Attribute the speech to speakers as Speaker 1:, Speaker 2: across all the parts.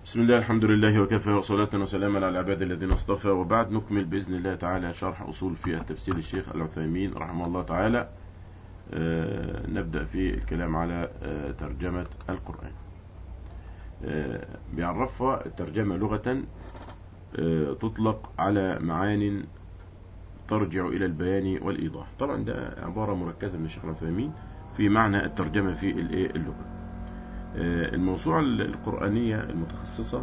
Speaker 1: بسم الله الحمد لله وكفى وصلاة وسلاما على العباد الذين اصطفى وبعد نكمل بإذن الله تعالى شرح أصول في التفسير الشيخ العثيمين رحمه الله تعالى آه نبدأ في الكلام على آه ترجمة القرآن آه بيعرفها الترجمة لغة آه تطلق على معان ترجع إلى البيان والإيضاح طبعا ده عبارة مركزة من الشيخ العثيمين في معنى الترجمة في اللغة الموسوعة القرآنية المتخصصة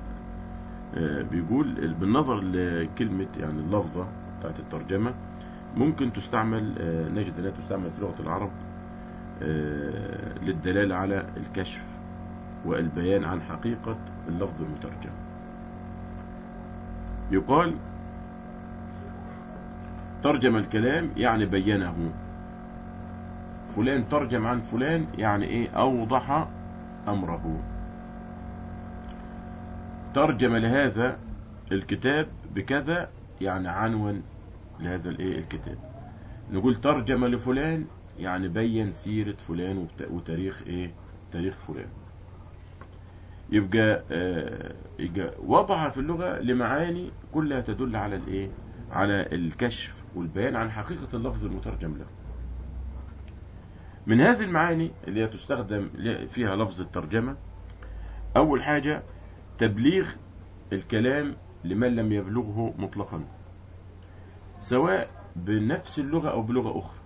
Speaker 1: بيقول بالنظر لكلمة يعني اللفظة بتاعت الترجمة ممكن تستعمل نجد أنها تستعمل في لغة العرب للدلالة على الكشف والبيان عن حقيقة اللفظ المترجم يقال ترجم الكلام يعني بينه فلان ترجم عن فلان يعني ايه اوضح امره ترجم لهذا الكتاب بكذا يعني عنون لهذا الايه الكتاب نقول ترجم لفلان يعني بين سيرة فلان وتاريخ ايه تاريخ فلان يبقى آه يبقى وضع في اللغة لمعاني كلها تدل على الايه على الكشف والبيان عن حقيقة اللفظ المترجم له من هذه المعاني اللي هي تستخدم فيها لفظ الترجمة أول حاجة تبليغ الكلام لمن لم يبلغه مطلقا سواء بنفس اللغة أو بلغة أخرى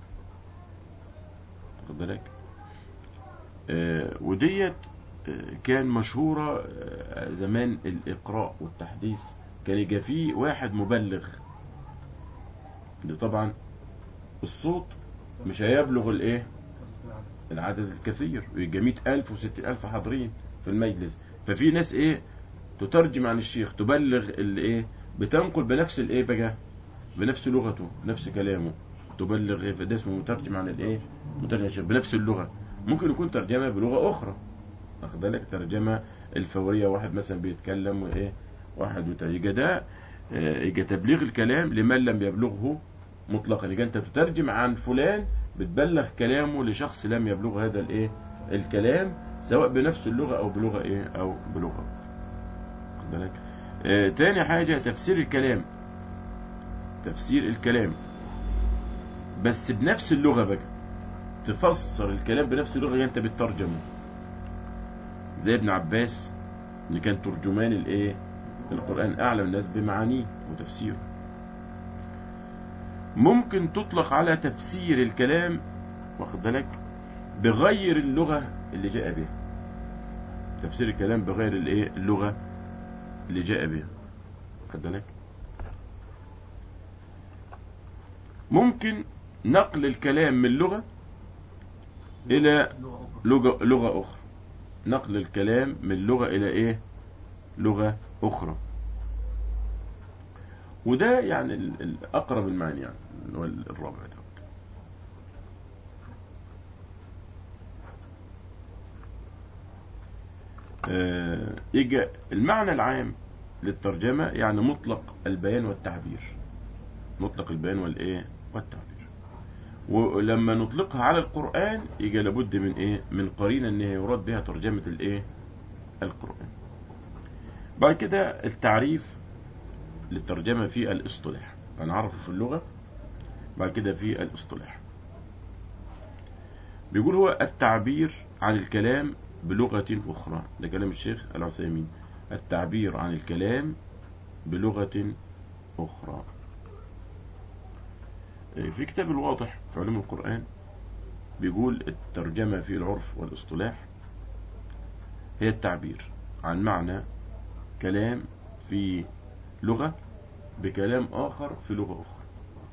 Speaker 1: بالك آه وديت آه كان مشهورة آه زمان الإقراء والتحديث كان يجي فيه واحد مبلغ ده طبعا الصوت مش هيبلغ الايه العدد الكثير ويبقى مئة ألف وستين ألف حاضرين في المجلس ففي ناس إيه تترجم عن الشيخ تبلغ الإيه بتنقل بنفس الإيه بقى بنفس لغته بنفس كلامه تبلغ إيه فده اسمه مترجم عن الإيه مترجم الشيخ بنفس اللغة ممكن يكون ترجمة بلغة أخرى واخد بالك ترجمة الفورية واحد مثلا بيتكلم وإيه واحد يبقى ده يبقى تبليغ الكلام لمن لم يبلغه مطلقا يبقى أنت تترجم عن فلان بتبلغ كلامه لشخص لم يبلغ هذا الايه الكلام سواء بنفس اللغة او بلغة ايه او بلغة خد بالك آه تاني حاجة تفسير الكلام تفسير الكلام بس بنفس اللغة بقى تفسر الكلام بنفس اللغة اللي انت بتترجمه زي ابن عباس اللي كان ترجمان الايه القرآن اعلم الناس بمعانيه وتفسيره ممكن تطلق على تفسير الكلام واخد بالك بغير اللغة اللي جاء بها تفسير الكلام بغير الايه اللغة اللي جاء بها واخد بالك ممكن نقل الكلام من لغة إلى لغة, لغة أخرى نقل الكلام من لغة إلى إيه لغة أخرى وده يعني الأقرب المعنى يعني هو الرابع ده آه يجي المعنى العام للترجمة يعني مطلق البيان والتعبير مطلق البيان والإيه والتعبير ولما نطلقها على القرآن يجي لابد من إيه من قرينة إن يراد بها ترجمة الإيه القرآن بعد كده التعريف للترجمة في الاصطلاح هنعرفه في اللغة بعد كده في الاصطلاح بيقول هو التعبير عن الكلام بلغة أخرى ده كلام الشيخ العثيمين التعبير عن الكلام بلغة أخرى في كتاب الواضح في علوم القرآن بيقول الترجمة في العرف والاصطلاح هي التعبير عن معنى كلام في لغة بكلام آخر في لغة أخرى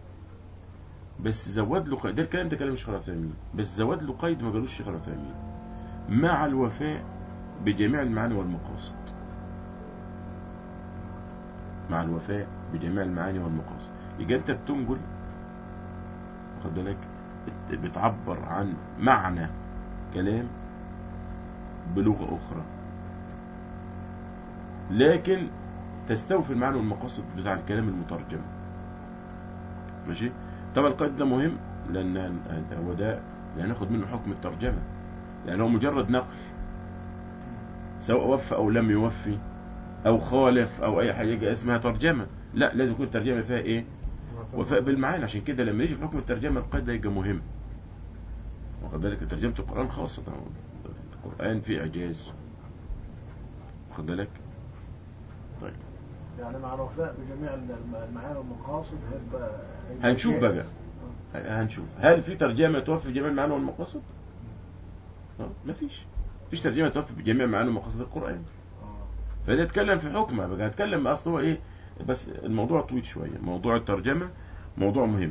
Speaker 1: بس زود له قيد ده الكلام ده كلام الشيخ العثيمين بس زود له قيد ما قالوش الشيخ العثيمين مع الوفاء بجميع المعاني والمقاصد مع الوفاء بجميع المعاني والمقاصد يبقى انت بتنقل واخد بالك بتعبر عن معنى كلام بلغة أخرى لكن تستوفي المعنى والمقاصد بتاع الكلام المترجم ماشي طبعا القيد ده مهم لأن هو ده هناخد منه حكم الترجمة لأنه مجرد نقل سواء وفى او لم يوفي او خالف او اي حاجه اسمها ترجمه لا لازم يكون الترجمه فيها ايه وفاء بالمعاني عشان كده لما يجي في حكم الترجمه القيد ده يبقى مهم واخد بالك ترجمه القران خاصه القران فيه اعجاز واخد بالك طيب
Speaker 2: يعني مع الوفاء بجميع الم- المعاني والمقاصد هيبقى هيبقى
Speaker 1: هنشوف
Speaker 2: جائز.
Speaker 1: بقى. هنشوف هل في ترجمه توفي بجميع المعاني والمقاصد اه مفيش مفيش ترجمه توفي بجميع معاني ومقاصد القران
Speaker 2: آه.
Speaker 1: فده اتكلم في حكمه بقى هتكلم اصل هو ايه بس الموضوع طويل شويه موضوع الترجمه موضوع مهم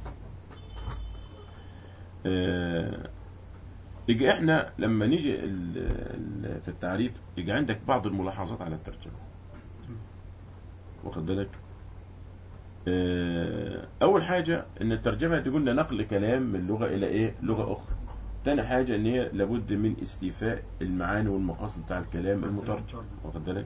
Speaker 1: آه، يجي احنا لما نيجي ال- ال- في التعريف يجي عندك بعض الملاحظات على الترجمه واخد بالك آه، اول حاجه ان الترجمه دي قلنا نقل كلام من لغه الى ايه لغه اخرى تاني حاجه ان هي لابد من استيفاء المعاني والمقاصد بتاع الكلام المترجم واخد بالك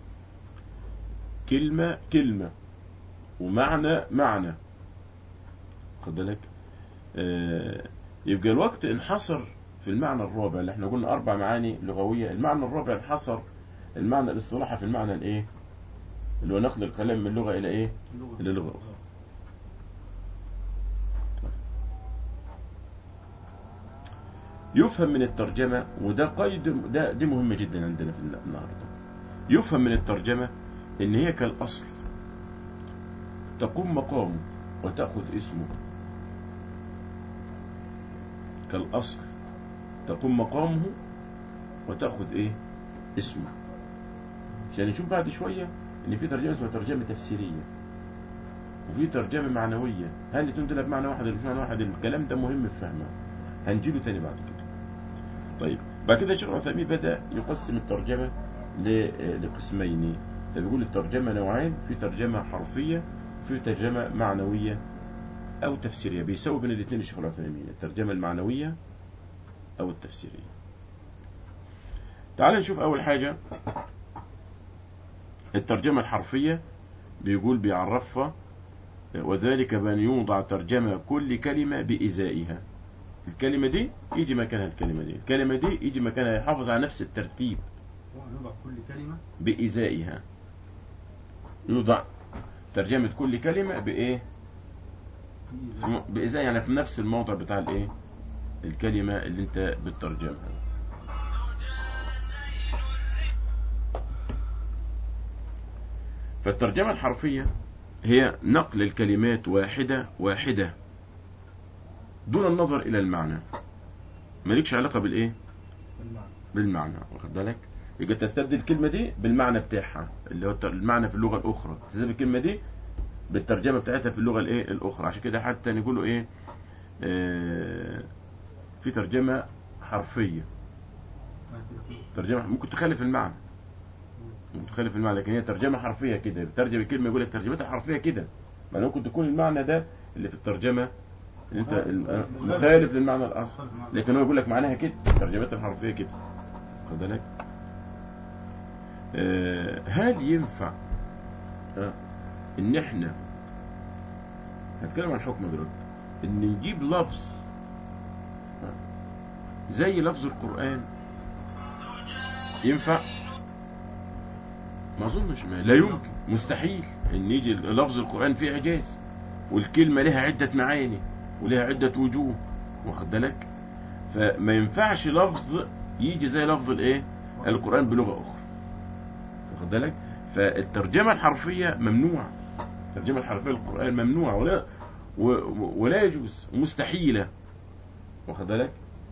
Speaker 1: كلمه كلمه ومعنى معنى واخد بالك آه، يبقى الوقت انحصر في المعنى الرابع اللي احنا قلنا اربع معاني لغويه المعنى الرابع انحصر المعنى الاصطلاحي في المعنى الايه اللي هو نقل الكلام من لغه الى ايه الى لغه اخرى يفهم من الترجمة وده قيد ده دي مهمة جدا عندنا في النهاردة يفهم من الترجمة إن هي كالأصل تقوم مقامه وتأخذ اسمه كالأصل تقوم مقامه وتأخذ إيه اسمه عشان نشوف بعد شوية إن في ترجمة اسمها ترجمة تفسيرية وفي ترجمة معنوية هل الاتنين دول بمعنى واحد ولا بمعنى واحد الكلام ده مهم في فهمه هنجيله تاني بعد كده طيب بعد كده الشيخ العثيمين بدأ يقسم الترجمة ل- لقسمين فبيقول الترجمة نوعين في ترجمة حرفية في ترجمة معنوية أو تفسيرية بيساوي بين الاثنين الشيخ العثيمين الترجمة المعنوية أو التفسيرية تعال نشوف أول حاجة الترجمة الحرفية بيقول بيعرفها وذلك بأن يوضع ترجمة كل كلمة بإزائها الكلمة دي يجي مكانها الكلمة دي الكلمة دي يجي مكانها يحافظ على نفس الترتيب
Speaker 3: نضع كل كلمة
Speaker 1: بإزائها يوضع ترجمة كل كلمة بإيه
Speaker 3: في
Speaker 1: في م- بإزاء يعني في نفس الموضع بتاع الإيه الكلمة اللي أنت بتترجمها فالترجمة الحرفية هي نقل الكلمات واحدة واحدة دون النظر إلى المعنى مالكش علاقة بالإيه
Speaker 3: المعنى
Speaker 1: بالمعنى واخد بالك يبقى تستبدل الكلمة دي بالمعنى بتاعها اللي هو الت- المعنى في اللغة الأخرى تستبدل الكلمة دي بالترجمة بتاعتها في اللغة الإيه الأخرى عشان كده حتى نقولوا إيه آه في ترجمة حرفية ترجمة ممكن تخالف المعنى ممكن تخالف المعنى لكن هي ترجمة حرفية كده بترجم الكلمة يقول لك ترجمتها حرفية كده ما ممكن تكون المعنى ده اللي في الترجمة اللي انت الم- مخالف للمعنى الأصل لكن هو يقول لك معناها كده ترجمتها الحرفية كده خد بالك آه، هل ينفع آه، ان احنا هتكلم عن الحكم دلوقتي ان نجيب لفظ آه، زي لفظ القرآن ينفع ما اظنش ما لا يمكن مستحيل ان يجي لفظ القرآن فيه اعجاز والكلمة لها عدة معاني ولها عدة وجوه واخد بالك فما ينفعش لفظ يجي زي لفظ الايه القرآن بلغة أخرى واخد بالك فالترجمة الحرفية ممنوعة الترجمة الحرفية للقرآن ممنوعة ولا و- و- ولا يجوز ومستحيلة واخد بالك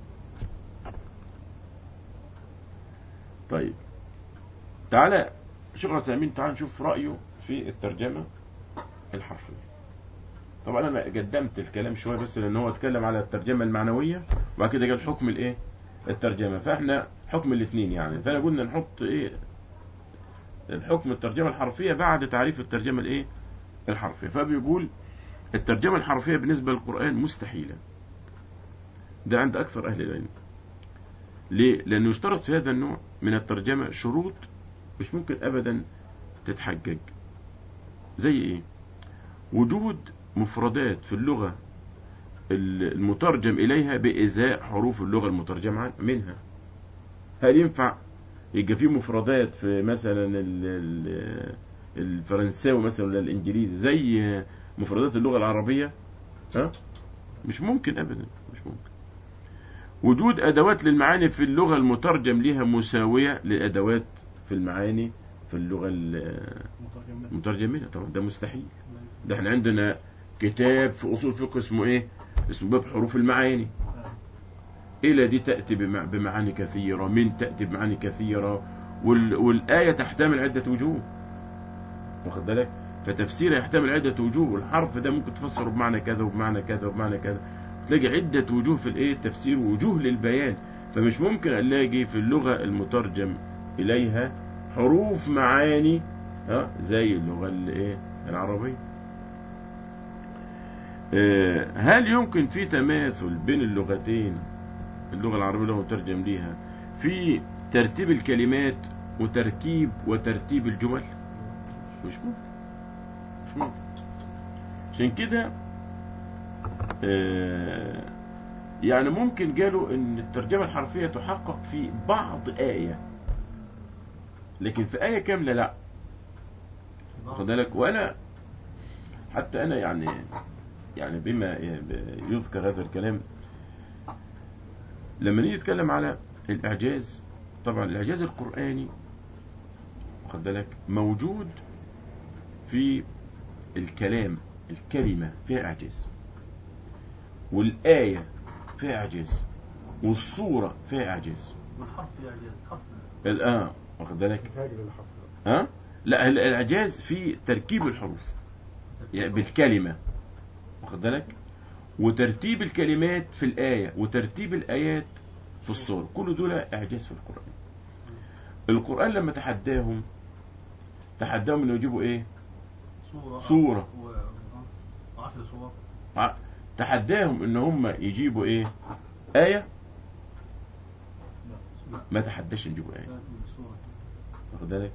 Speaker 1: طيب تعالى شيخ عثيمين تعال نشوف رأيه في الترجمة الحرفية طبعا انا قدمت الكلام شويه بس لان هو اتكلم على الترجمه المعنويه وبعد كده قال حكم الايه الترجمه فاحنا حكم الاثنين يعني فانا قلنا نحط ايه الحكم الترجمه الحرفيه بعد تعريف الترجمه الايه الحرفيه فبيقول الترجمه الحرفيه بالنسبه للقران مستحيله ده عند اكثر اهل العلم ليه لانه يشترط في هذا النوع من الترجمه شروط مش ممكن ابدا تتحجج زي ايه وجود مفردات في اللغة المترجم إليها بإزاء حروف اللغة المترجم عن- منها هل ينفع يبقى في مفردات في مثلا ال- ال- الفرنساوي مثلا ولا الانجليزي زي مفردات اللغه العربيه ها مش ممكن ابدا مش ممكن وجود ادوات للمعاني في اللغه المترجم لها مساويه للادوات في المعاني في اللغه ال-
Speaker 3: مترجمة
Speaker 1: المترجم لها طبعا ده مستحيل ده احنا عندنا كتاب في اصول فقه اسمه ايه اسمه باب حروف المعاني إلى دي تأتي بمع- بمعاني كثيرة من تأتي بمعاني كثيرة وال... والآية تحتمل عدة وجوه واخد بالك فتفسيرها يحتمل عدة وجوه والحرف ده ممكن تفسره بمعنى كذا وبمعنى كذا وبمعنى كذا تلاقي عدة وجوه في الايه التفسير ووجوه للبيان فمش ممكن الاقي في اللغة المترجم إليها حروف معاني ها زي اللغة الايه العربية آه، هل يمكن في تماثل بين اللغتين اللغة العربية واللغة المترجم ليها في ترتيب الكلمات وتركيب وترتيب الجمل مش ممكن مش ممكن عشان كده آه، يعني ممكن قالوا ان الترجمة الحرفية تحقق في بعض آية لكن في آية كاملة لا واخد بالك وانا حتى انا يعني يعني بما يذكر هذا الكلام لما نيجي نتكلم على الاعجاز طبعا الاعجاز القراني واخد بالك موجود في الكلام الكلمه فيها اعجاز والايه فيها اعجاز والصوره فيها اعجاز
Speaker 3: والحرف يا إعجاز حرف
Speaker 1: الان واخد بالك
Speaker 4: محتاج للحفظ
Speaker 1: ها لا ال- الاعجاز في تركيب الحروف يعني بالكلمة واخد بالك وترتيب الكلمات في الآية وترتيب الآيات في الصور كل دول إعجاز في القرآن القرآن لما تحداهم تحداهم انه يجيبوا ايه
Speaker 3: صورة
Speaker 1: صورة.
Speaker 3: و... آه، عشر صور
Speaker 1: ع- تحداهم ان هم يجيبوا ايه آية ما تحداش يجيبوا آية
Speaker 3: صورة
Speaker 1: واخد بالك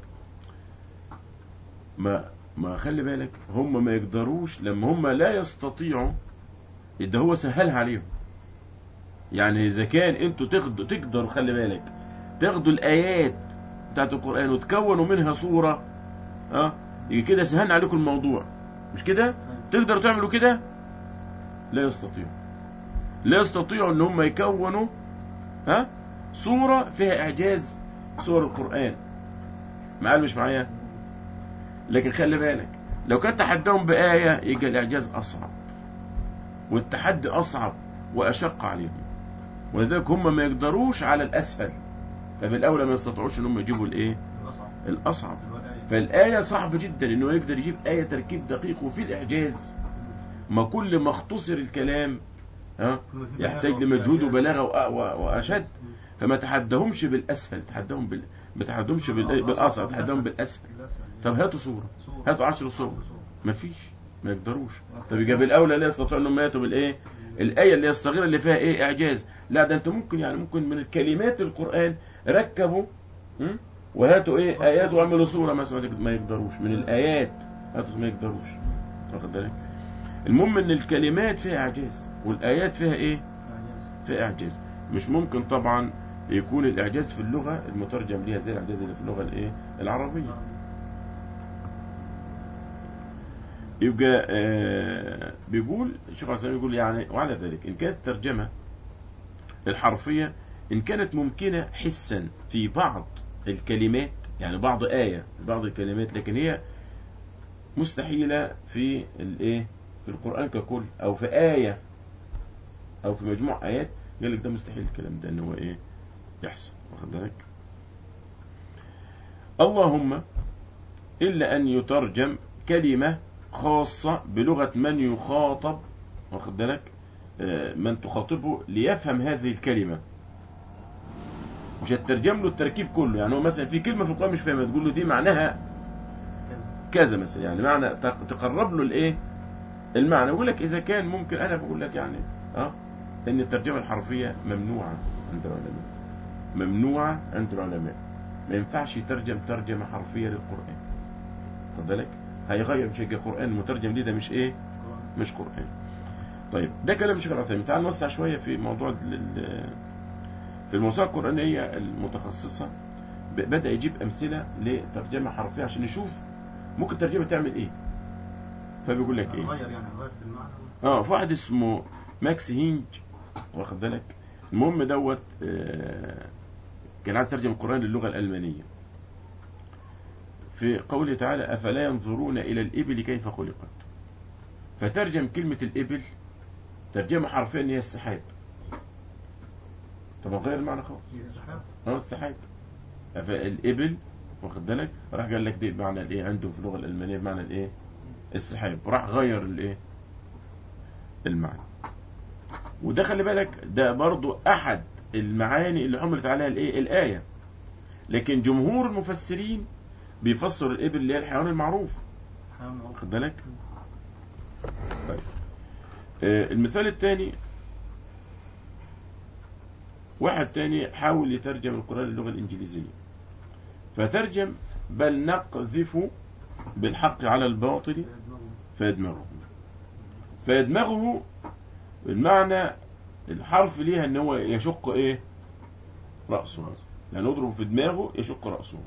Speaker 1: ما ما خلي بالك هم ما يقدروش لما هم لا يستطيعوا ده هو سهلها عليهم يعني اذا كان انتوا تاخدوا تقدروا خلي بالك تاخدوا الايات بتاعت القران وتكونوا منها صوره اه يجي كده سهلنا عليكم الموضوع مش كده تقدروا تعملوا كده لا يستطيعوا لا يستطيعوا ان هم يكونوا ها صوره فيها اعجاز صور القران معايا مش معايا لكن خلي بالك لو كان تحداهم بآية يبقى الإعجاز أصعب والتحدي أصعب وأشق عليهم ولذلك هم ما يقدروش على الأسهل فبالأولى ما يستطيعوش إن هم يجيبوا الإيه
Speaker 3: الأصعب
Speaker 1: الأصعب
Speaker 3: اللي هو الآية
Speaker 1: فالآية صعب جدا إنه يقدر يجيب آية تركيب دقيق وفي الإعجاز ما كل ما اختصر الكلام ها
Speaker 3: كل ما في
Speaker 1: يحتاج
Speaker 3: بلاغة
Speaker 1: لمجهود
Speaker 3: وفي
Speaker 1: وبلاغة وأ- وأ- وأشد فما تحدهمش بالأسهل تحدهم بال... ما تحدهمش بال... بالأصعب تحدهم بالأسهل
Speaker 3: الأسهل.
Speaker 1: طب هاتوا صورة
Speaker 3: صورة.
Speaker 1: هاتوا عشر صور مفيش ما يقدروش طب يبقى بالاولى لا يستطيعوا انهم ياتوا بالايه الايه اللي هي الصغيره اللي فيها ايه اعجاز لا ده انت ممكن يعني ممكن من الكلمات القران ركبوا م? وهاتوا ايه ايات واعملوا صوره مثلا ما يقدروش من الايات هاتوا ما يقدروش واخد بالك المهم ان الكلمات فيها اعجاز والايات فيها ايه
Speaker 3: إعجاز.
Speaker 1: فيها اعجاز مش ممكن طبعا يكون الاعجاز في اللغه المترجم ليها زي الاعجاز اللي في اللغه الايه العربيه يبقى آه بيقول الشيخ عثمان يقول يعني وعلى ذلك إن كانت الترجمة الحرفية إن كانت ممكنة حسا في بعض الكلمات يعني بعض آية بعض الكلمات لكن هي مستحيلة في الإيه في القرآن ككل أو في آية أو في مجموع آيات قال لك ده مستحيل الكلام ده إن هو إيه يحصل واخد بالك اللهم إلا أن يترجم كلمة خاصة بلغة من يخاطب واخد بالك آه، من تخاطبه ليفهم هذه الكلمة مش هتترجم له التركيب كله يعني هو مثلا في كلمة في القرآن مش فاهمها تقول له دي معناها
Speaker 3: كذا.
Speaker 1: كذا مثلا يعني معنى تق- تقرب له الايه المعنى يقول لك اذا كان ممكن انا بقول لك يعني اه ان الترجمة الحرفية ممنوعة عند العلماء ممنوعة عند العلماء ما ينفعش يترجم ترجمة حرفية للقرآن خد بالك هيغير مش هيبقى قرآن مترجم ليه ده مش ايه مش قرآن طيب ده كلام الشيخ العثيمين تعال نوسع شوية في موضوع ال- ال- في الموسوعة القرآنية المتخصصة ب- بدأ يجيب أمثلة لترجمة حرفية عشان نشوف ممكن الترجمة تعمل إيه فبيقول لك إيه
Speaker 3: غير يعني غير في المعنى
Speaker 1: اه في واحد اسمه ماكس هينج واخد بالك المهم دوت آه، كان عايز ترجم القرآن للغة الألمانية في قوله تعالى أفلا ينظرون إلى الإبل كيف خلقت فترجم كلمة الإبل ترجمة حرفيا هي السحاب طب غير المعنى خالص
Speaker 3: السحاب
Speaker 1: اه السحاب أف- الإبل واخد بالك راح قال لك دي بمعنى الإيه عندهم في اللغة الألمانية بمعنى الإيه السحاب راح غير الإيه المعنى وده خلي بالك ده برضو أحد المعاني اللي حملت عليها الإيه الآية لكن جمهور المفسرين بيفسر الإبل اللي هي الحيوان المعروف
Speaker 3: حيوان معروف.
Speaker 1: واخد بالك طيب آه، المثال الثاني واحد تاني حاول يترجم القرآن للغة الإنجليزية فترجم بل نقذف بالحق على الباطل فيدمغه فيدمغه المعنى الحرف ليها ان هو يشق ايه رأسه يعني يضرب في دماغه يشق رأسه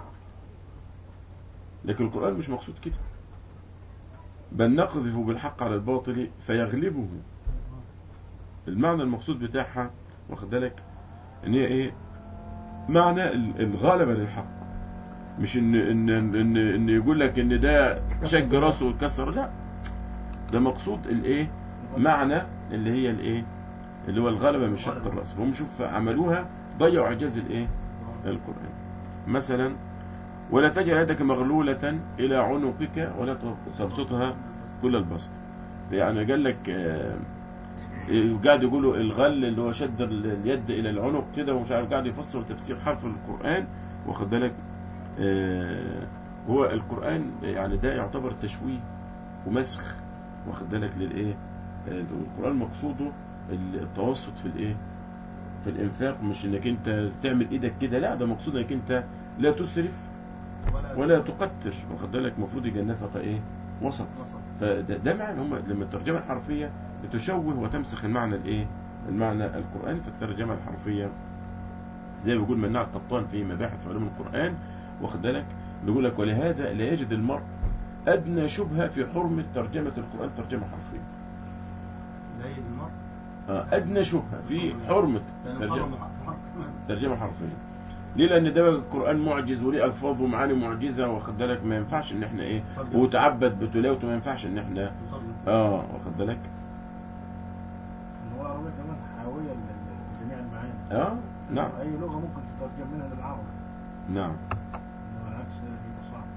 Speaker 1: لكن القرآن مش مقصود كده بل نقذف بالحق على الباطل فيغلبه المعنى المقصود بتاعها واخد بالك ان هي ايه معنى ال- الغلبة للحق مش ان ان ان, إن يقول لك ان ده شق راسه واتكسر لا ده مقصود الايه معنى اللي هي الايه اللي هو الغلبة من شق الراس فهم شوف عملوها ضيعوا اعجاز الايه القرآن مثلا ولا تجعل يدك مغلولة إلى عنقك ولا تبسطها كل البسط يعني قال لك آه، قاعد يقولوا الغل اللي هو شد اليد إلى العنق كده ومش عارف قاعد يفسر تفسير حرف القرآن واخد بالك آه، هو القرآن يعني ده يعتبر تشويه ومسخ واخد بالك للإيه آه، القرآن مقصوده التوسط في الإيه في الإنفاق مش إنك أنت تعمل إيدك كده لا ده مقصود إنك أنت لا تسرف ولا تقتر واخد بالك المفروض يبقى النفقة ايه وسط
Speaker 3: وسط.
Speaker 1: فده ده معنى هم لما الترجمة الحرفية بتشوه وتمسخ المعنى الايه المعنى القرآني فالترجمة الحرفية زي ما بيقول مناع القطان في مباحث علوم القرآن واخد بالك بيقول لك ولهذا لا يجد المرء أدنى شبهة في حرمة ترجمة القرآن ترجمة حرفية
Speaker 3: لا يجد المرء
Speaker 1: آه، أدنى شبهة في حرمة
Speaker 3: لأنه
Speaker 1: ترجمة
Speaker 3: حرم حرف كمان.
Speaker 1: ترجمة حرفية ليه لأن ده القرآن معجز وليه ألفاظ ومعاني معجزة واخد بالك ما ينفعش إن إحنا إيه وتعبد بتلاوته ما ينفعش إن إحنا
Speaker 3: مترجم.
Speaker 1: آه واخد بالك
Speaker 2: اللغة العربية كمان حاوية ل- لجميع المعاني
Speaker 1: آه نعم
Speaker 2: أي لغة ممكن تترجم منها للعربي
Speaker 1: نعم
Speaker 2: إنما العكس بيبقى صعب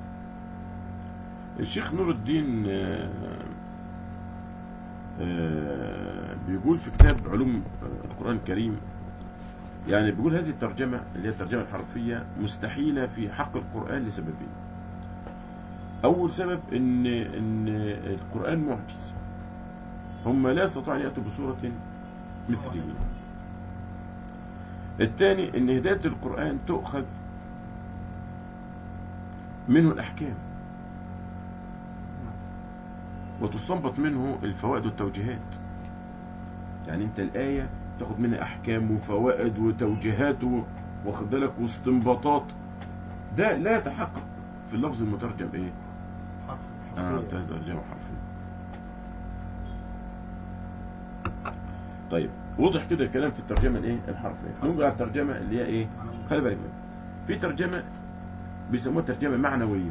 Speaker 1: الشيخ نور الدين آه، آه، بيقول في كتاب علوم آه، القرآن الكريم يعني بيقول هذه الترجمة اللي هي الترجمة الحرفية مستحيلة في حق القرآن لسببين أول سبب إن إن القرآن معجز هم لا يستطيعون أن يأتوا بصورة مثله الثاني إن هداية القرآن تؤخذ منه الأحكام وتستنبط منه الفوائد والتوجيهات يعني انت الآية تاخد منها أحكام وفوائد وتوجيهات و- واخد بالك واستنباطات ده لا يتحقق في اللفظ المترجم ايه
Speaker 3: حرف
Speaker 1: آه ترجمة حرفية طيب وضح كده الكلام في الترجمة الايه الحرفية نقول على الترجمة اللي هي ايه
Speaker 3: معنى
Speaker 1: خلي بالك بقى. في ترجمة بيسموها ترجمة معنوية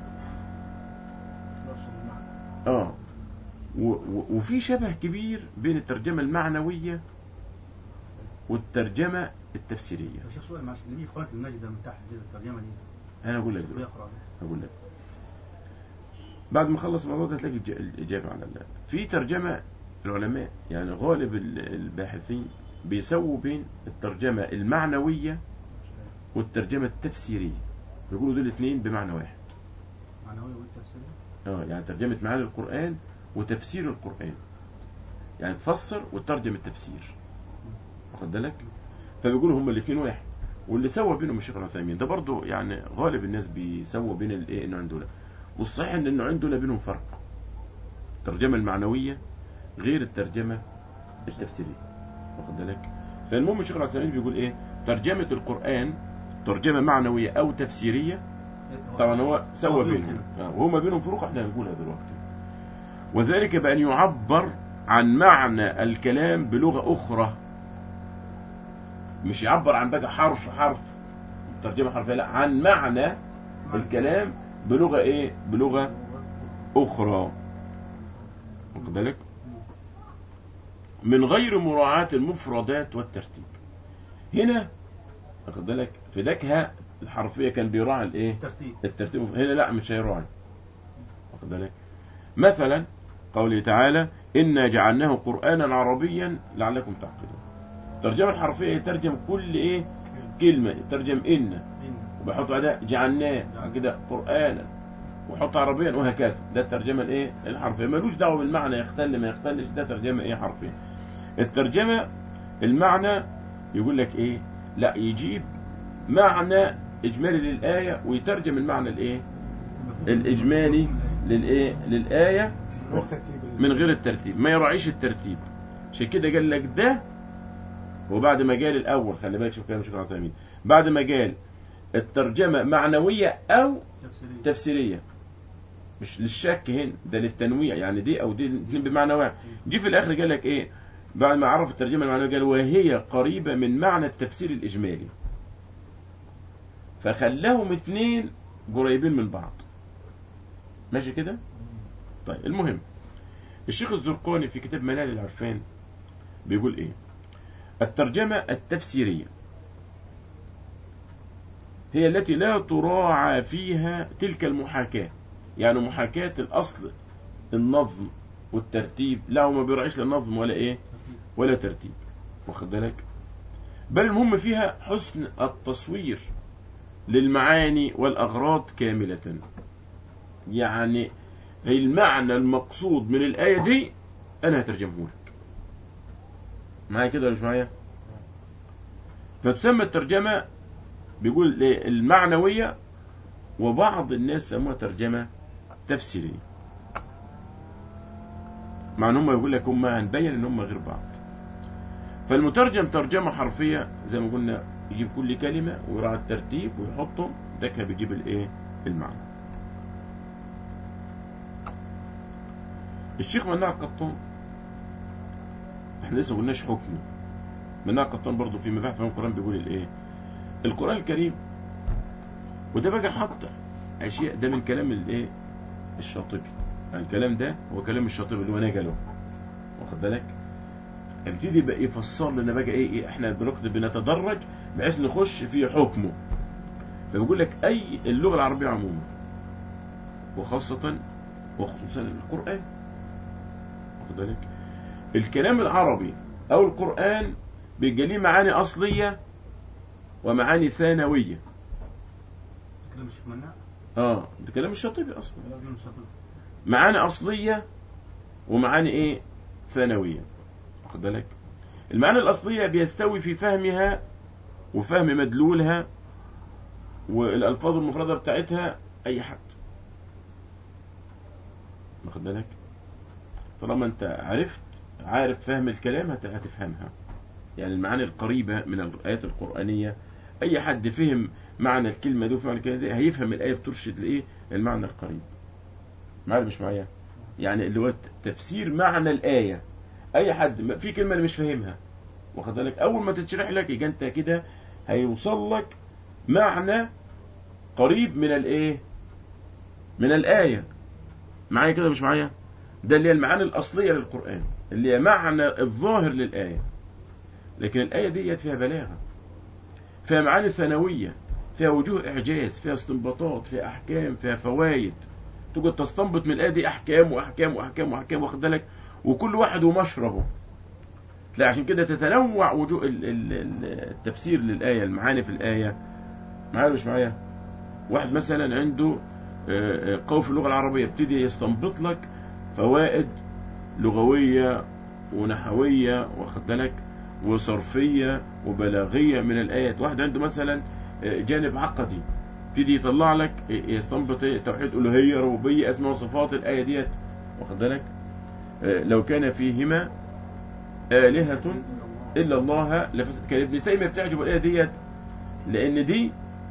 Speaker 2: مش نفس المعنى
Speaker 1: اه و و وفي شبه كبير بين الترجمة المعنوية والترجمة التفسيرية
Speaker 3: يا شيخ سؤال معلش اللي بيجي في قناة المجد ده من تحت دي الترجمة دي
Speaker 1: انا اقول لك دلوقتي
Speaker 3: بيقرأ
Speaker 1: هقول لك بعد ما اخلص الموضوع ده هتلاقي الج- الاجابه على ال- في ترجمه العلماء يعني غالب ال- الباحثين بيسووا بين الترجمه المعنويه والترجمه التفسيريه بيقولوا دول الاثنين بمعنى واحد
Speaker 3: معنوية والتفسير
Speaker 1: اه يعني ترجمه معاني القران وتفسير القران يعني تفسر وتترجم التفسير واخد بالك فبيقولوا هما الاثنين واحد واللي سوى بينهم الشيخ العثيمين ده برضه يعني غالب الناس بيسووا بين الايه النوعين دول والصحيح ان النوعين دول بينهم فرق الترجمه المعنويه غير الترجمه التفسيريه واخد بالك فالمهم الشيخ العثيمين بيقول ايه ترجمه القران ترجمة معنوية أو تفسيرية طبعا هو سوى بينهم آه، وهما بينهم فروق احنا هنقولها دلوقتي وذلك بأن يعبر عن معنى الكلام بلغة أخرى مش يعبر عن بقى حرف حرف ترجمة حرفية لا عن معنى الكلام بلغة ايه بلغة أخرى واخد بالك من غير مراعاة المفردات والترتيب هنا واخد بالك في دكها الحرفية كان بيراعي الايه
Speaker 3: ترتيب
Speaker 1: الترتيب هنا لا مش هيراعي واخد بالك مثلا قوله تعالى إنا جعلناه قرآنا عربيا لعلكم تعقلون الترجمة الحرفية يترجم كل ايه كلمة يترجم إن وبحط أداة جعلناه بعد كده قرآنا وحط عربيا وهكذا ده الترجمة الايه الحرفية ملوش دعوة بالمعنى يختل ما يختلش ده ترجمة ايه حرفية الترجمة المعنى يقول لك ايه لا يجيب معنى اجمالي للآية ويترجم المعنى الايه الاجمالي للايه للآية
Speaker 2: غير ترتيب
Speaker 1: من غير الترتيب ما يراعيش الترتيب عشان كده قال لك ده وبعد ما قال الاول خلي بالك شوف كلام شيخ عثيمين بعد ما قال الترجمة معنوية او
Speaker 3: تفسيرية
Speaker 1: تفسيرية مش للشك هنا ده للتنويع يعني دي او دي الاثنين بمعنى واحد جه في الاخر قال لك ايه بعد ما عرف الترجمة المعنوية قال وهي قريبة من معنى التفسير الاجمالي فخلاهم اثنين قريبين من بعض ماشي كده طيب المهم الشيخ الزرقاني في كتاب منال العرفان بيقول ايه الترجمة التفسيرية هي التي لا تراعى فيها تلك المحاكاة يعني محاكاة الأصل النظم والترتيب لا هو ما بيراعيش لا نظم ولا ايه
Speaker 3: ترتيب.
Speaker 1: ولا ترتيب واخد بالك بل المهم فيها حسن التصوير للمعاني والأغراض كاملة يعني المعنى المقصود من الآية دي أنا هترجمه لك معايا كده ولا مش معايا فتسمى الترجمة بيقول إيه؟ المعنوية وبعض الناس سموها ترجمة تفسيرية مع ان هم يقول لك هم هنبين ان هم غير بعض فالمترجم ترجمة حرفية زي ما قلنا يجيب كل كلمة ويراعي الترتيب ويحطهم ده كده بيجيب الايه المعنى الشيخ مناع القطان احنا لسه ما قلناش حكمه مناع القطان برضه في مباحث في القرآن بيقول الايه القرآن الكريم وده بقى حط اشياء ده من كلام الايه الشاطبي يعني الكلام ده هو كلام الشاطبي اللي هو نجله واخد بالك ابتدي بقى يفسر لنا بقى ايه, إيه احنا دلوقتي بنتدرج بحيث نخش في حكمه فبيقول لك اي اللغه العربيه عموما وخاصه وخصوصا القران واخد بالك الكلام العربي او القران بيبقى ليه معاني اصليه ومعاني ثانويه
Speaker 3: كلام الشيخ مناع
Speaker 1: اه ده كلام الشاطبي اصلا
Speaker 3: كلام الشاطبي
Speaker 1: معاني أصلية ومعاني إيه ثانوية واخد بالك المعاني الأصلية بيستوي في فهمها وفهم مدلولها والألفاظ المفردة بتاعتها أي حد واخد بالك طالما أنت عرفت عارف فهم الكلام هت- هتفهمها يعني المعاني القريبة من الآيات القرآنية أي حد فهم معنى الكلمة دي وفهم الكلمة دي هيفهم الآية بترشد لإيه المعنى القريب معايا مش معايا يعني اللي هو تفسير معنى الآية أي حد ما- في كلمة اللي مش فاهمها واخد بالك أول ما تتشرح لك يبقى أنت كده هيوصل لك معنى قريب من الإيه من الآية معايا كده مش معايا ده اللي هي المعاني الأصلية للقرآن اللي هي معنى الظاهر للآية لكن الآية ديت فيها بلاغة فيها معاني ثانوية فيها وجوه إعجاز فيها استنباطات فيها أحكام فيها فوائد تقعد تستنبط من الآية دي أحكام وأحكام وأحكام وأحكام واخد بالك وكل واحد ومشربه تلاقي عشان كده تتنوع وجوه ال- ال- ال- التفسير للآية المعاني في الآية معايا ولا مش معايا واحد مثلا عنده آه، آه، قوي في اللغة العربية يبتدي يستنبط لك فوائد لغوية ونحوية واخد بالك وصرفية وبلاغية من الآيات واحد عنده مثلا آه، جانب عقدي يبتدي يطلع لك يستنبط إيه؟ توحيد الوهيه ربوبيه اسماء وصفات الايه ديت واخد بالك آه، لو كان فيهما آلهة إلا الله لفسد كان ابن تيمية بتعجب الآية ديت لأن دي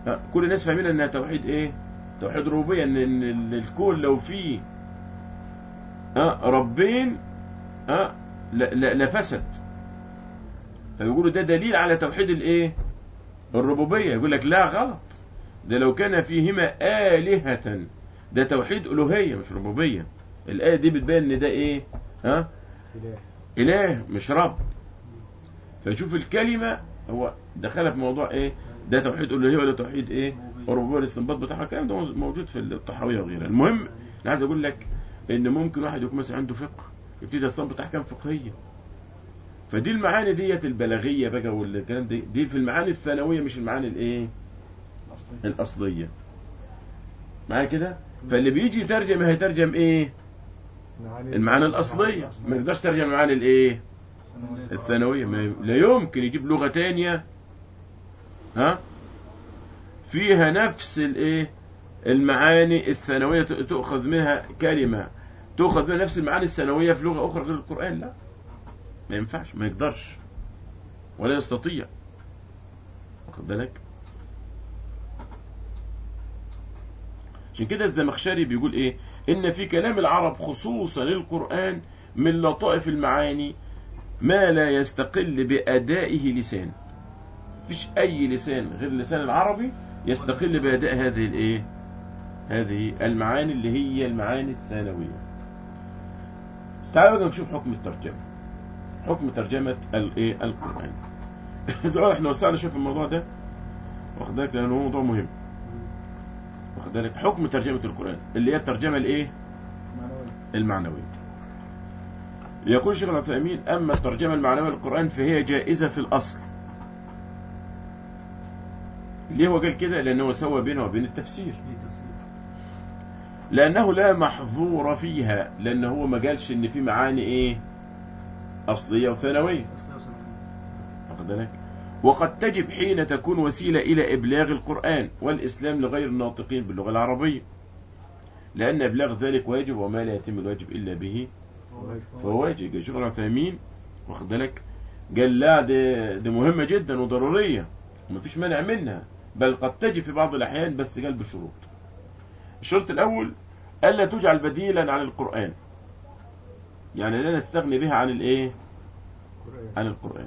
Speaker 1: ها، كل الناس فاهمين انها توحيد ايه توحيد ربوبيه ان إن ال- الكون لو فيه ها ربين ها ل- ل- لفسد فيقولوا ده دليل على توحيد الايه الربوبيه يقول لك لا غلط ده لو كان فيهما آلهة ده توحيد ألوهية مش ربوبية الآية دي بتبين إن ده إيه ها
Speaker 2: إله
Speaker 1: إله مش رب فشوف الكلمة هو دخلها في موضوع إيه ده توحيد ألوهية ولا توحيد إيه الربوبية الاستنباط بتاعها الكلام ده موجود في الطحاوية وغيرها المهم أنا عايز أقول لك إن ممكن واحد يكون مثلا عنده فقه يبتدي يستنبط أحكام فقهية فدي المعاني ديت البلاغية بقى والكلام دي دي في المعاني الثانوية مش المعاني الإيه
Speaker 2: أصلي
Speaker 1: الأصلية معايا كده فاللي بيجي يترجم هيترجم ايه المعاني الأصلية ما يقدرش يترجم المعاني الايه الثانوية ما- لا يمكن يجيب لغة تانية ها فيها نفس الايه المعاني الثانوية ت- تؤخذ منها كلمة تؤخذ منها نفس المعاني الثانوية في لغة أخرى غير القرآن لا ما ينفعش ما يقدرش ولا يستطيع واخد بالك عشان كده الزمخشري بيقول ايه ان في كلام العرب خصوصا للقرآن من لطائف المعاني ما لا يستقل بأدائه لسان مفيش أي لسان غير اللسان العربي يستقل بأداء هذه الإيه؟ هذه المعاني اللي هي المعاني الثانوية. تعالوا بقى نشوف حكم الترجمة. حكم ترجمة الإيه؟ القرآن. زمان احنا وسعنا شوف الموضوع ده واخد بالك لأنه هو موضوع مهم. واخد بالك حكم ترجمة القرآن اللي هي الترجمة الإيه؟
Speaker 2: معنوي
Speaker 1: المعنوية يقول شيخ العثيمين أما الترجمة المعنوية للقرآن فهي جائزة في الأصل ليه هو قال كده لأنه سوى بينه وبين التفسير لأنه لا محظور فيها لأنه هو ما قالش إن في معاني إيه أصلية وثانوية واخد بالك وقد تجب حين تكون وسيلة إلى إبلاغ القرآن والإسلام لغير الناطقين باللغة العربية لأن إبلاغ ذلك واجب وما لا يتم الواجب إلا به فهو واجب شيخ العثيمين واخد بالك قال لا دي, دي مهمة جدا وضرورية ومفيش مانع منها بل قد تجي في بعض الأحيان بس قال بشروط الشرط الأول ألا تجعل بديلا عن القرآن يعني لا نستغني بها عن الإيه عن القرآن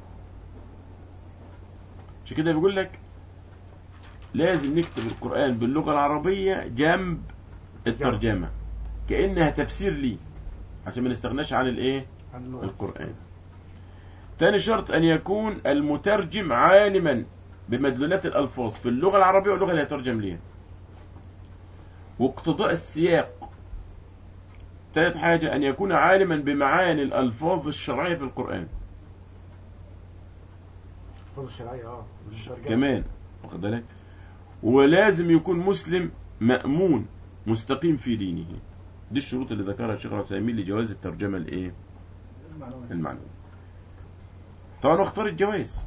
Speaker 1: عشان كده بيقول لك لازم نكتب القرآن باللغة العربية جنب الترجمة كأنها تفسير لي عشان ما نستغناش عن الايه القرآن ثاني شرط أن يكون المترجم عالما بمدلولات الألفاظ في اللغة العربية واللغة اللي هيترجم ليها واقتضاء السياق ثالث حاجة أن يكون عالما بمعاني الألفاظ الشرعية في القرآن
Speaker 2: الفاظ الشرعية اه مش ترجمة.
Speaker 1: كمان واخد بالك ولازم يكون مسلم مأمون مستقيم في دينه دي الشروط اللي ذكرها الشيخ العثيمين لجواز الترجمة الايه
Speaker 2: المعنوي.
Speaker 1: المعنوية طبعا اختار الجواز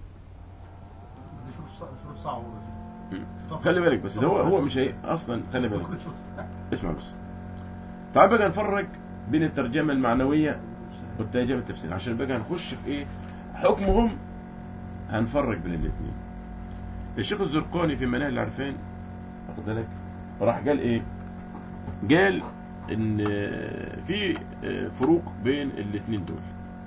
Speaker 3: شروط صعبة
Speaker 1: خلي بالك بس ده هو هو مش هي اصلا خلي بالك اسمع بس تعال بقى نفرق بين الترجمة المعنوية والترجمة التفسيرية عشان بقى هنخش في ايه حكمهم هنفرق بين الاثنين الشيخ الزرقاني في مناهل العرفان واخد بالك راح قال ايه قال ان في فروق بين الاثنين دول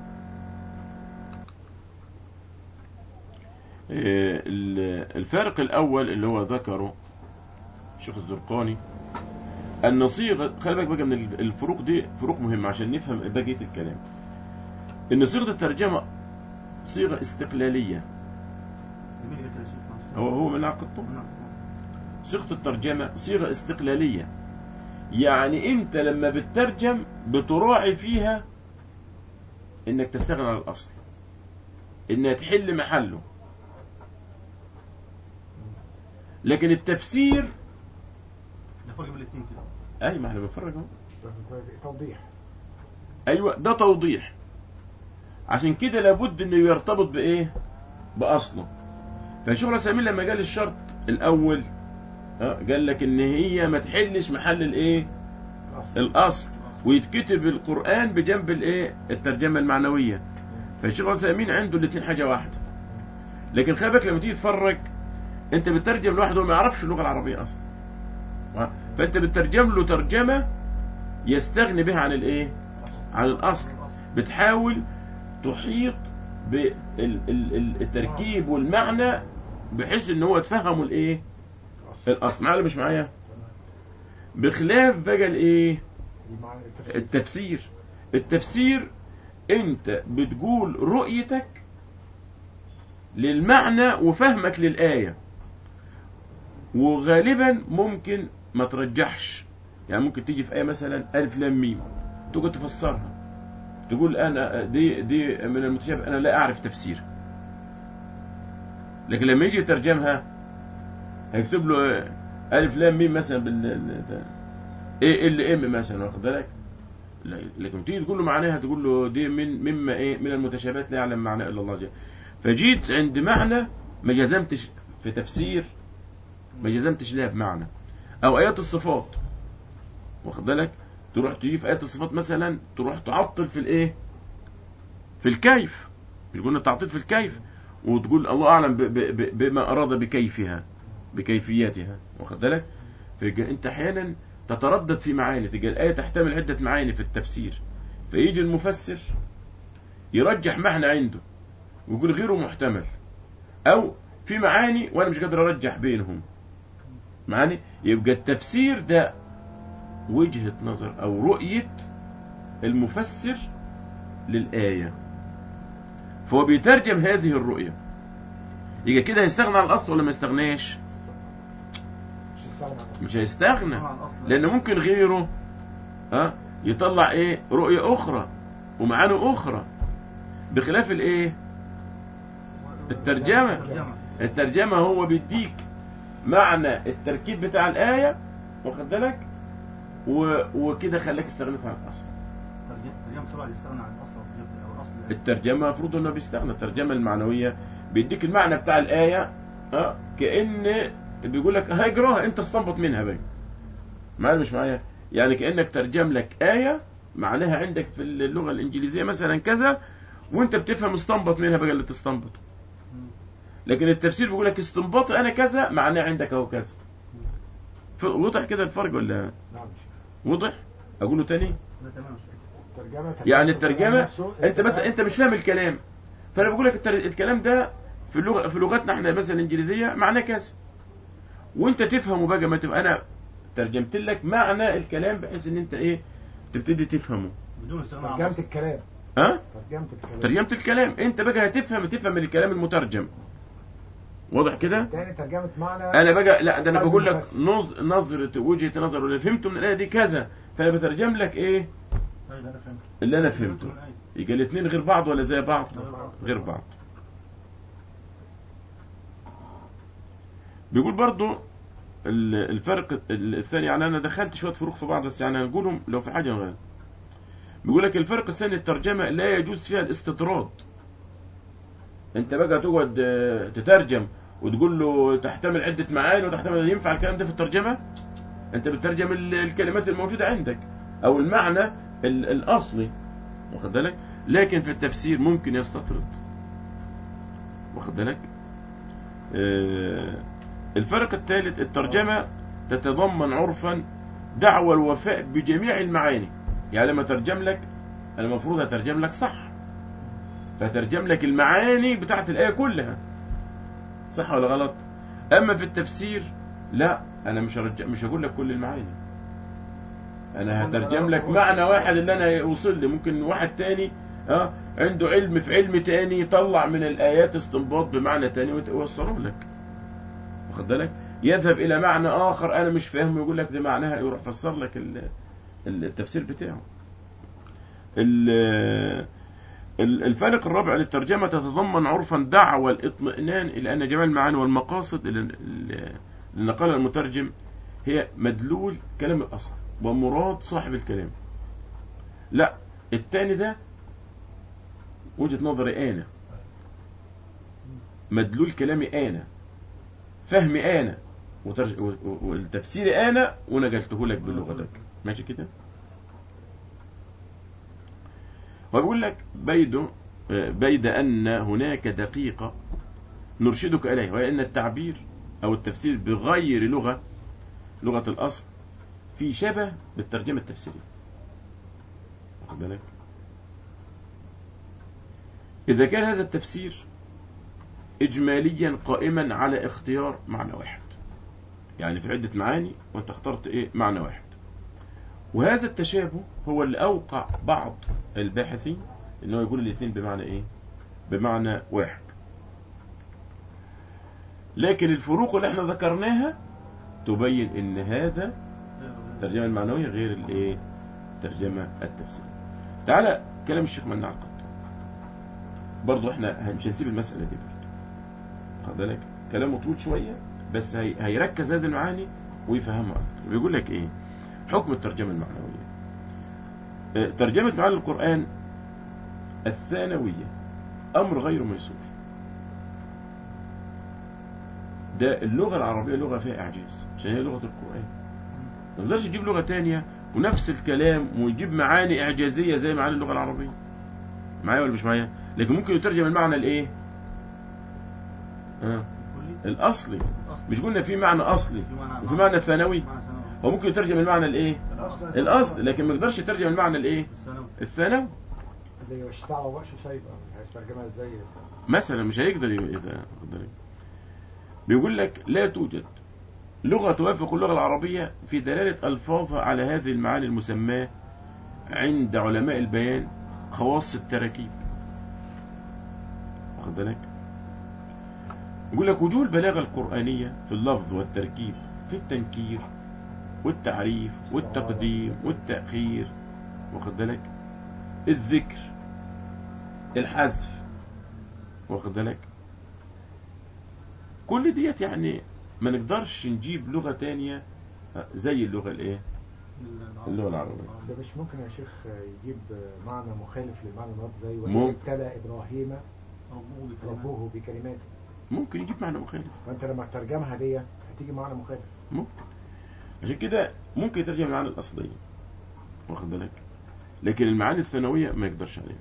Speaker 1: الفارق الاول اللي هو ذكره الشيخ الزرقاني ان صيغه خلي بالك بقى من الفروق دي فروق مهمه عشان نفهم بقيه الكلام ان صيغه الترجمه صيغه استقلاليه هو هو من عقد صيغه الترجمه صيغه استقلاليه يعني انت لما بتترجم بتراعي فيها انك تستغنى عن الاصل انها تحل محله لكن التفسير
Speaker 3: ده فرق بين الاثنين كده
Speaker 1: اي ما احنا بنفرج اهو
Speaker 2: توضيح
Speaker 1: ايوه ده توضيح عشان كده لابد انه يرتبط بايه باصله فشيخ العثيمين لما قال الشرط الاول اه قال لك ان هي ما تحلش محل الايه
Speaker 2: الأصل.
Speaker 1: الاصل ويتكتب القران بجنب الايه الترجمه المعنويه فالشيخ العثيمين عنده الاثنين حاجه واحده لكن خلي بالك لما تيجي تتفرج انت بتترجم لواحد هو ما يعرفش اللغه العربيه اصلا ها؟ فانت بتترجم له ترجمه يستغني بها عن الايه عن الاصل بتحاول تحيط بالتركيب والمعنى بحيث ان هو تفهمه الايه الاصل معايا ولا مش معايا بخلاف بقى الايه
Speaker 2: مع التفسير
Speaker 1: التفسير التفسير انت بتقول رؤيتك للمعنى وفهمك للآية وغالبا ممكن ما ترجحش يعني ممكن تيجي في آية مثلا ألف لام ميم تقعد تفسرها تقول أنا دي دي من المتشابه أنا لا أعرف تفسير لكن لما يجي يترجمها هيكتب له ألف لام ميم مثلا بال ايه ال ام مثلا واخد بالك لا- لكن تيجي تقول له معناها تقول له دي من مما ايه من المتشابهات لا يعلم معناه الا الله جل فجيت عند معنى ما جزمتش في تفسير ما جزمتش لها بمعنى او ايات الصفات واخد بالك تروح تيجي في ايات الصفات مثلا تروح تعطل في الايه في الكيف مش قلنا تعطيل في الكيف وتقول الله اعلم ب- ب- ب- بما اراد بكيفها بكيفيتها واخد بالك فانت احيانا تتردد في معاني تلقى الآية تحتمل عدة معاني في التفسير فيجي المفسر يرجح معنى عنده ويقول غيره محتمل أو في معاني وأنا مش قادر أرجح بينهم معاني يبقى التفسير ده وجهة نظر أو رؤية المفسر للآية فهو بيترجم هذه الرؤية يبقى كده يستغنى عن الأصل ولا ما يستغناش
Speaker 2: مش هيستغنى عنه.
Speaker 1: مش هيستغنى
Speaker 3: طبعاً الأصل-
Speaker 1: لان ممكن غيره ها يطلع ايه رؤية اخرى ومعاني اخرى بخلاف الايه الترجمة
Speaker 3: ترجمة.
Speaker 1: الترجمة هو بيديك معنى التركيب بتاع الآية واخد بالك و... وكده خلاك استغنيت عن الأصل
Speaker 3: ترجمة ترجمة طبعا يستغنى عن الأصل أو الترجمة- أو الأصل
Speaker 1: الترجمة المفروض انه بيستغنى الترجمة المعنوية بيديك المعنى بتاع الآية اه كأن بيقول لك هاجرها انت استنبط منها بقى معايا مش معايا يعني كأنك ترجم لك آية معناها عندك في اللغة الإنجليزية مثلا كذا وانت بتفهم استنبط منها بقى اللي تستنبطه
Speaker 3: مم.
Speaker 1: لكن التفسير بيقول لك استنباط انا كذا معناه عندك اهو كذا ف- وضح كده الفرق ولا
Speaker 2: نعم مش
Speaker 1: وضح اقوله تاني
Speaker 3: ده تمام مش
Speaker 2: ترجمة
Speaker 1: يعني الترجمة
Speaker 2: نفسه-
Speaker 1: انت بس انت مش فاهم الكلام فانا بقول لك التر- الكلام ده في اللغه في لغتنا احنا مثلا الانجليزيه معناه كذا وانت تفهمه بقى ما تبقى انا ترجمت لك معنى الكلام بحيث ان انت ايه تبتدي تفهمه
Speaker 3: بدون استغناء عن
Speaker 2: ترجمة
Speaker 3: الأصل
Speaker 2: الكلام
Speaker 1: ها
Speaker 2: ترجمة الكلام
Speaker 1: ترجمه الكلام انت بقى هتفهم تفهم الكلام المترجم واضح كده
Speaker 2: تاني ترجمة معنى
Speaker 1: انا بقى لا ده انا
Speaker 2: قلب
Speaker 1: بقول لك
Speaker 2: المفسر.
Speaker 1: نظ... نظره وجهه نظر اللي فهمته من الايه دي كذا فانا بترجم لك ايه
Speaker 3: طيب أنا فهمت
Speaker 1: اللي انا فهمته
Speaker 3: من الآية.
Speaker 1: يبقى الاثنين غير بعض ولا زي بعض
Speaker 3: غير بعض.
Speaker 1: غير بعض بيقول برضو ال- الفرق الثاني يعني انا دخلت شويه فروق في بعض بس يعني هنقولهم لو في حاجه غير بيقول لك الفرق الثاني الترجمه لا يجوز فيها الاستطراد انت بقى تقعد آه، تترجم وتقول له تحتمل عده معاني وتحتمل ينفع الكلام ده في الترجمه انت بتترجم ال- الكلمات الموجوده عندك او المعنى ال- الاصلي واخد بالك لكن في التفسير ممكن يستطرد واخد بالك آه، الفرق الثالث الترجمة تتضمن عرفا دعوى الوفاء بجميع المعاني يعني لما ترجم لك أنا المفروض أترجم لك صح فترجم لك المعاني بتاعت الآية كلها صح ولا غلط أما في التفسير لا أنا مش هرجع مش هقول لك كل المعاني أنا هترجم لك معنى واحد اللي أنا يوصل لي ممكن واحد تاني اه عنده علم في علم تاني يطلع من الآيات استنباط بمعنى تاني ويوصله لك واخد بالك يذهب إلى معنى آخر أنا مش فاهمه يقول لك ده معناها يروح فسر لك ال- ال- التفسير بتاعه ال- ال- الفارق الرابع للترجمة تتضمن عرفا دعوى الاطمئنان إلى أن جميع المعاني والمقاصد اللي اللي نقلها المترجم هي مدلول كلام الأصل ومراد صاحب الكلام لا التاني ده وجهة نظري أنا مدلول كلامي أنا فهمي أنا وترج... و- و- والتفسير أنا ونقلته لك بلغتك ماشي كده وبيقول لك بيد بيد أن هناك دقيقة نرشدك إليه وهي أن التعبير او التفسير بغير لغة لغة الاصل في شبه بالترجمة التفسيرية واخد بالك اذا كان هذا التفسير اجماليا قائما على اختيار معنى واحد يعني في عدة معاني وانت اخترت ايه معنى واحد وهذا التشابه هو اللي اوقع بعض الباحثين ان هو يقول الاثنين بمعنى ايه بمعنى واحد لكن الفروق اللي احنا ذكرناها تبين ان هذا الترجمة المعنوية غير الايه الترجمة التفسيرية تعالى كلام الشيخ مناع القط برضو احنا مش هنسيب المسألة دي برضو خد بالك كلامه طويل شوية بس هي... هيركز هذه المعاني ويفهمها اكتر بيقول لك ايه حكم الترجمة المعنوية اه، ترجمة معاني القرآن الثانوية أمر غير ميسور ده اللغة العربية لغة فيها إعجاز عشان هي لغة القرآن ما تقدرش تجيب لغة تانية ونفس الكلام ويجيب معاني إعجازية زي معاني اللغة العربية معايا ولا مش معايا لكن ممكن يترجم المعنى الإيه آه.
Speaker 3: الكلي
Speaker 1: الأصلي
Speaker 3: الأصل
Speaker 1: مش قلنا في معنى أصلي
Speaker 3: في معنى
Speaker 1: وفي معنى ثانوي
Speaker 3: معنى ثانوي
Speaker 1: هو ممكن يترجم المعنى الإيه
Speaker 2: الأصل
Speaker 1: الأصل لكن ما يقدرش يترجم المعنى الإيه
Speaker 3: الثانوي
Speaker 1: الثانوي
Speaker 4: اللي مش دعوه بقى سايبه هيسترجمها ازاي يا سيدي؟
Speaker 1: مثلا مش هيقدر ي- إذا قدر بيقول لك لا توجد لغة توافق اللغة العربية في دلالة ألفاظها على هذه المعاني المسماة عند علماء البيان خواص التراكيب واخد بالك يقول لك وجوه البلاغة القرآنية في اللفظ والتركيب في التنكير والتعريف والتقديم والتأخير واخد بالك الذكر الحذف واخد بالك كل ديت يعني ما نقدرش نجيب لغة تانية زي اللغة الايه اللغة العربية.
Speaker 4: ده مش ممكن يا شيخ يجيب معنى مخالف للمعنى المراد زي وإذ
Speaker 1: ممكن.
Speaker 4: ابتلى ابراهيم
Speaker 3: ربوه بكلمات
Speaker 4: ربه بكلمات
Speaker 1: ممكن يجيب معنى مخالف
Speaker 4: فانت لما تترجمها دي هتيجي معنى مخالف
Speaker 1: ممكن عشان كده ممكن يترجم المعاني الأصلية واخد بالك لكن المعاني الثانوية ما يقدرش عليها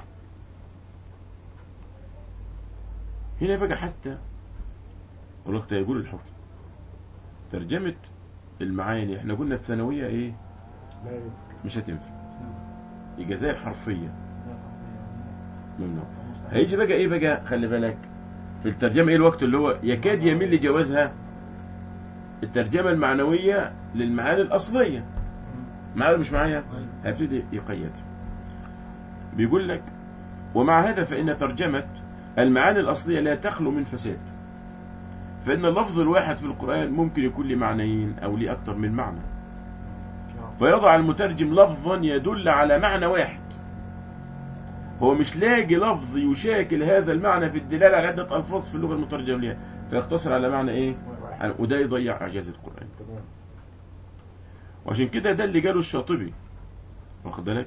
Speaker 1: هنا بقى حتى الوقت يقول الحكم ترجمة المعاني احنا قلنا الثانوية ايه
Speaker 4: لا يمكن.
Speaker 1: مش هتنفع إجازات حرفية ممنوع هيجي بقى ايه بقى خلي بالك في الترجمة ايه الوقت اللي هو يكاد يميل لجوازها الترجمة المعنوية للمعاني الأصلية معايا ولا مش معايا هيبتدي يقيد بيقول لك ومع هذا فإن ترجمة المعاني الأصلية لا تخلو من فساد فإن اللفظ الواحد في القرآن ممكن يكون له معنيين أو ليه أكثر من معنى فيضع المترجم لفظا يدل على معنى واحد هو مش لاقي لفظ يشاكل هذا المعنى في الدلالة على عدة ألفاظ في اللغة المترجم لها فيقتصر على معنى إيه
Speaker 4: واحد.
Speaker 1: وده يضيع إعجاز القرآن
Speaker 4: تمام
Speaker 1: وعشان كده ده اللي جاله الشاطبي واخد بالك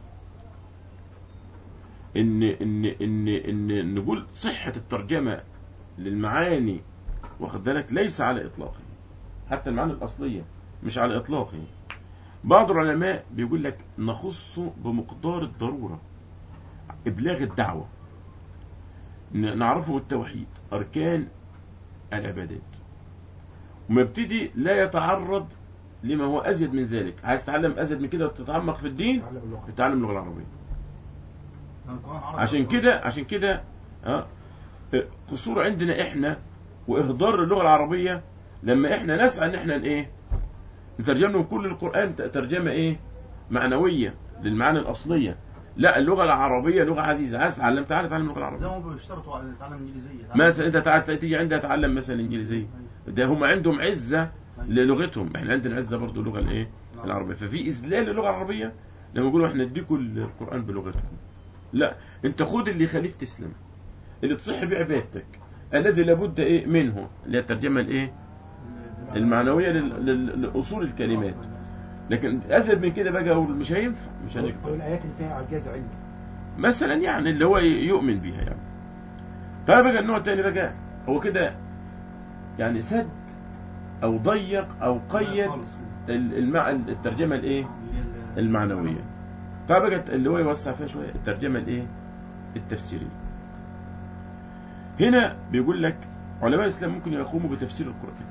Speaker 1: ان ان ان ان نقول صحة الترجمة للمعاني واخد بالك ليس على اطلاقه حتى المعاني الاصلية مش على اطلاقه بعض العلماء بيقول لك نخص بمقدار الضرورة ابلاغ الدعوة ن- نعرفه التوحيد اركان العبادات ومبتدي لا يتعرض لما هو ازيد من ذلك عايز تتعلم ازيد من كده وتتعمق في الدين
Speaker 4: تعلم اللغة
Speaker 1: تتعلم اللغه العربيه
Speaker 3: لأن القرآن عربي
Speaker 1: عشان
Speaker 3: أصلاً.
Speaker 1: كده عشان كده اه قصور عندنا احنا واهدار اللغه العربيه لما احنا نسعى ان احنا ايه نترجم لهم كل القران ت- ترجمه ايه معنويه للمعاني الاصليه لا اللغه العربيه لغه عزيزه عايز تتعلم تعالى اتعلم اللغه
Speaker 3: زي
Speaker 1: العربيه
Speaker 3: ما بيشترطوا على تعلم انجليزيه
Speaker 1: مثلا انت تعال تيجي عندها تتعلم مثلا انجليزيه ده هم عندهم عزه للغتهم احنا عندنا عزه برضه اللغه الايه
Speaker 3: نعم.
Speaker 1: العربيه ففي اذلال للغه العربيه لما يقولوا احنا نديكم القران بلغتكم لا انت خد اللي يخليك تسلم اللي تصح بيه عبادتك الذي لابد ايه منه اللي هي الترجمه الايه المعنويه لل- لل- لاصول الكلمات لكن ازيد من كده بقى أقول مش هينفع مش هنقدر
Speaker 4: والآيات اللي فيها إعجاز علمي
Speaker 1: مثلا يعني اللي هو يؤمن بيها يعني طيب بقى النوع الثاني بقى هو كده يعني سد او ضيق او قيد ال- المع... الترجمه الايه المعنويه طيب بقى اللي هو يوسع فيها شويه الترجمه الايه التفسيريه هنا بيقول لك علماء الإسلام ممكن يقوموا بتفسير القرآن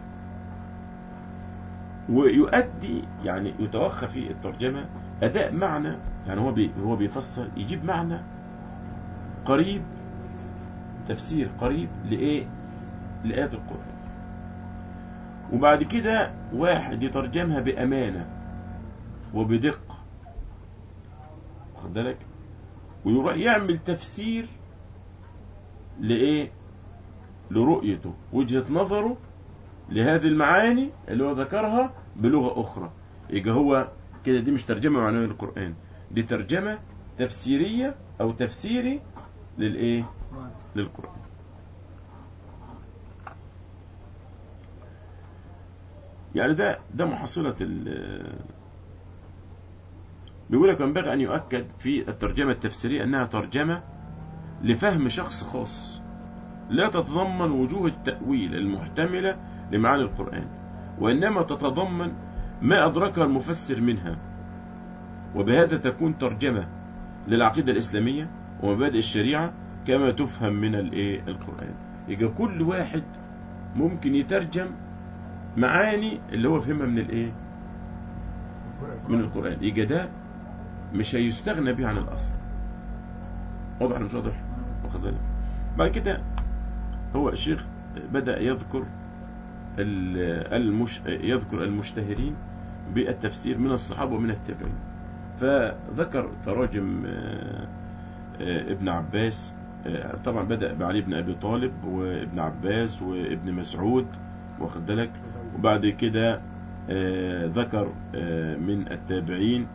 Speaker 1: ويؤدي يعني يتوخى في الترجمة أداء معنى يعني هو بي هو بيفسر يجيب معنى قريب تفسير قريب لإيه لآيات القرآن وبعد كده واحد يترجمها بأمانة وبدقة واخد بالك ويروح يعمل تفسير لإيه لرؤيته وجهة نظره لهذه المعاني اللي هو ذكرها بلغة أخرى يبقى هو كده دي مش ترجمة معنوية للقرآن دي ترجمة تفسيرية أو تفسيري للإيه للقرآن يعني ده ده محصلة ال بيقول لك ينبغي أن يؤكد في الترجمة التفسيرية أنها ترجمة لفهم شخص خاص لا تتضمن وجوه التأويل المحتملة لمعاني القرآن وإنما تتضمن ما أدركها المفسر منها وبهذا تكون ترجمة للعقيدة الإسلامية ومبادئ الشريعة كما تفهم من الإيه القرآن يبقى كل واحد ممكن يترجم معاني اللي هو فهمها من الإيه من القرآن يبقى ده مش هيستغنى به عن الأصل واضح ولا مش واضح واخد بالك بعد كده هو الشيخ بدأ يذكر المش... يذكر المشتهرين بالتفسير من الصحابة ومن التابعين فذكر تراجم ابن عباس طبعا بدأ بعلي بن أبي طالب وابن عباس وابن مسعود واخد بالك وبعد كده ذكر من التابعين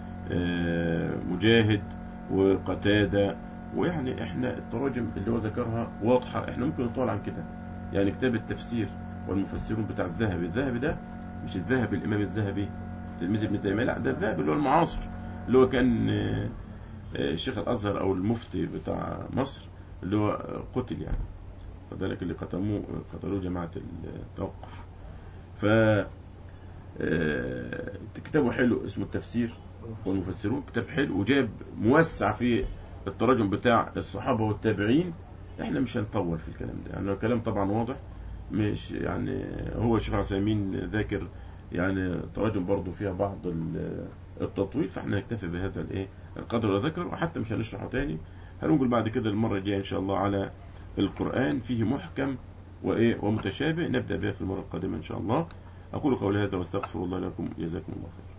Speaker 1: مجاهد وقتادة ويعني احنا التراجم اللي هو ذكرها واضحة احنا ممكن نطول عن كده يعني كتاب التفسير والمفسرون بتاع الذهبي الذهبي ده مش الذهبي الإمام الذهبي تلميذ ابن تيمية لا ده الذهبي اللي هو المعاصر اللي هو كان شيخ الأزهر أو المفتي بتاع مصر اللي هو قتل يعني فذلك اللي قتلوه قتلوه جماعة التوقف ف كتابه حلو اسمه التفسير والمفسرون كتاب حلو وجاب موسع في التراجم بتاع الصحابة والتابعين احنا مش هنطول في الكلام ده يعني الكلام طبعا واضح مش يعني هو الشيخ عثيمين ذاكر يعني تراجم برضه فيها بعض التطويل فاحنا نكتفي بهذا الايه القدر اللي ذكره وحتى مش هنشرحه تاني هنقول بعد كده المرة الجاية ان شاء الله على القرآن فيه محكم وايه ومتشابه نبدأ بها في المرة القادمة ان شاء الله اقول قولي هذا واستغفر الله لكم جزاكم الله خير